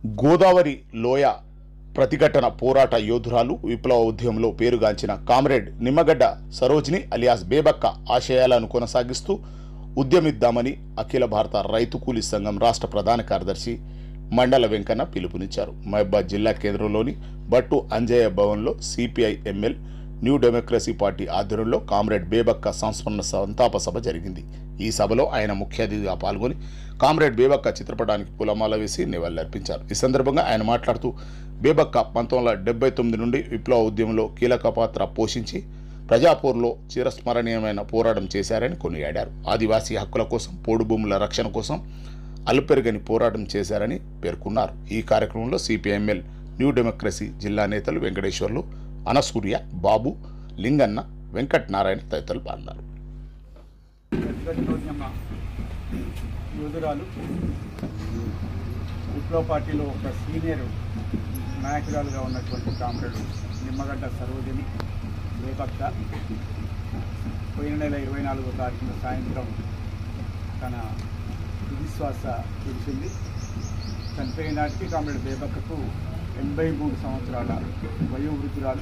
గోదావరి లోయ ప్రతిఘటన పోరాట యోధురాలు విప్లవ ఉద్యమంలో పేరుగాంచిన కామ్రేడ్ నిమ్మగడ్డ సరోజిని అలియాస్ బేబక్క ఆశయాలను కొనసాగిస్తూ ఉద్యమిద్దామని అఖిల భారత రైతు కూలీ సంఘం రాష్ట్ర ప్రధాన కార్యదర్శి మండల వెంకన్న పిలుపునిచ్చారు మహబాద్ జిల్లా కేంద్రంలోని బట్టు అంజయ్య భవన్లో CPI ML new democracy party ఆధ్వర్యంలో కామ్రేడ్ బేబక్క సంస్మరణ సంతాప సభ జరిగింది ఈ సభలో ఆయన ముఖ్య అతిథిగా పాల్గొని కామ్రేడ్ బేబక్క చిత్రపటానికి పూలమాల వేసి నివాళులర్పించారు ఈ సందర్భంగా ఆయన మాట్లాడుతూ బేబక్క పంతొమ్మిది వందల డెబ్బై తొమ్మిది నుండి విప్లవ ఉద్యమంలో కీలక పాత్ర పోషించి ప్రజాపోరులో చిరస్మరణీయమైన పోరాటం చేశారని కొనియాడారు ఆదివాసీ హక్కుల కోసం పోడు భూముల రక్షణ కోసం అలుపెరగని పోరాటం చేశారని పేర్కొన్నారు ఈ కార్యక్రమంలో సిపిఎంఎల్ న్యూ డెమోక్రసీ జిల్లా నేతలు వెంకటేశ్వర్లు అనసూర్య బాబు లింగన్న వెంకట్ నారాయణ తదితరులు పాల్గొన్నారు ప్రతిరోజమ్మ యోధురాలు విప్లవ పార్టీలో ఒక సీనియర్ నాయకురాలుగా ఉన్నటువంటి కామ్రేడ్ నిమ్మగడ్డ సరోజిని బేబక్క పోయిన నెల ఇరవై నాలుగో తారీఖున సాయంత్రం తన తుదిశ్వాస విడిచింది చనిపోయిన నాటికి కామ్రేడ్ బేబక్కకు ఎనభై మూడు సంవత్సరాల వయోవృద్ధురాలు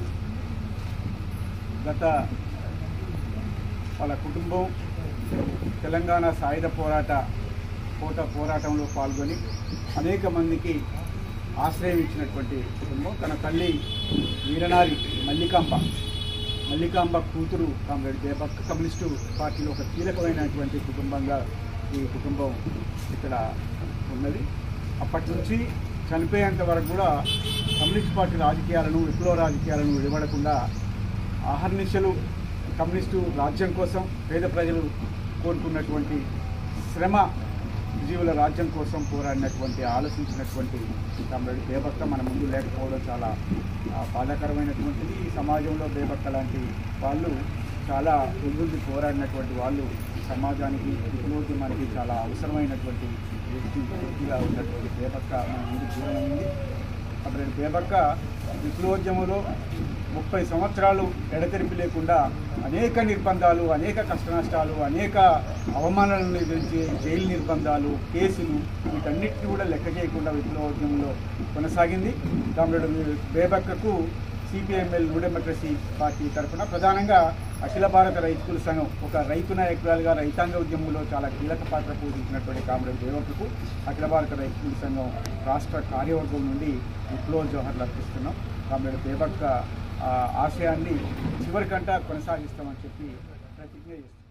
గత వాళ్ళ కుటుంబం తెలంగాణ సాయుధ పోరాట పోట పోరాటంలో పాల్గొని అనేక మందికి ఆశ్రయం ఇచ్చినటువంటి కుటుంబం తన తల్లి వీరనారి మల్లికాంబ మల్లికాంబ కూతురు కామ్రేడ్ దేవక్క కమ్యూనిస్టు పార్టీలో ఒక కీలకమైనటువంటి కుటుంబంగా ఈ కుటుంబం ఇక్కడ ఉన్నది అప్పటి నుంచి చనిపోయేంత వరకు కూడా కమ్యూనిస్ట్ పార్టీ రాజకీయాలను విప్లవ రాజకీయాలను విడవడకుండా ఆహర్నిశలు కమ్యూనిస్టు రాజ్యం కోసం పేద ప్రజలు కోరుకున్నటువంటి శ్రమ జీవుల రాజ్యం కోసం పోరాడినటువంటి ఆలోచించినటువంటి తమ్ముడు బేబక్క మన ముందు లేకపోవడం చాలా ఆ, బాధాకరమైనటువంటిది ఈ సమాజంలో బేబక్క లాంటి వాళ్ళు చాలా ముందుండి పోరాడినటువంటి వాళ్ళు సమాజానికి విప్లవోద్యమానికి చాలా అవసరమైనటువంటి వ్యక్తి వ్యక్తిగా ఉన్నటువంటి బేబక్క మన ముందు దూరమైంది అప్పుడు బేబక్క విప్లవోద్యమంలో ముప్పై సంవత్సరాలు ఎడతెరిపి లేకుండా అనేక నిర్బంధాలు అనేక కష్టనష్టాలు అనేక అవమానాలను ఎదిరించి జైలు నిర్బంధాలు కేసులు వీటన్నిటిని కూడా లెక్క చేయకుండా విప్లవోద్యమంలో కొనసాగింది కామ్రేడ్ బేబక్కకు సిపిఎంఎల్ న్యూ డెమోక్రసీ పార్టీ తరఫున ప్రధానంగా అఖిల భారత రైతుల సంఘం ఒక రైతు నాయకురాలుగా రైతాంగ ఉద్యమంలో చాలా కీలక పాత్ర పోషించినటువంటి కామ్రేడ్ దేవక్కకు అఖిల భారత రైతుల సంఘం రాష్ట్ర కార్యవర్గం నుండి విప్లవ జోహర్లు అర్పిస్తున్నాం కామ్రేడ్ దేవక్క ఆ, ఆశయాన్ని చివరికంటా కొనసాగిస్తామని చెప్పి ప్రతిజ్ఞ చేస్తున్నాం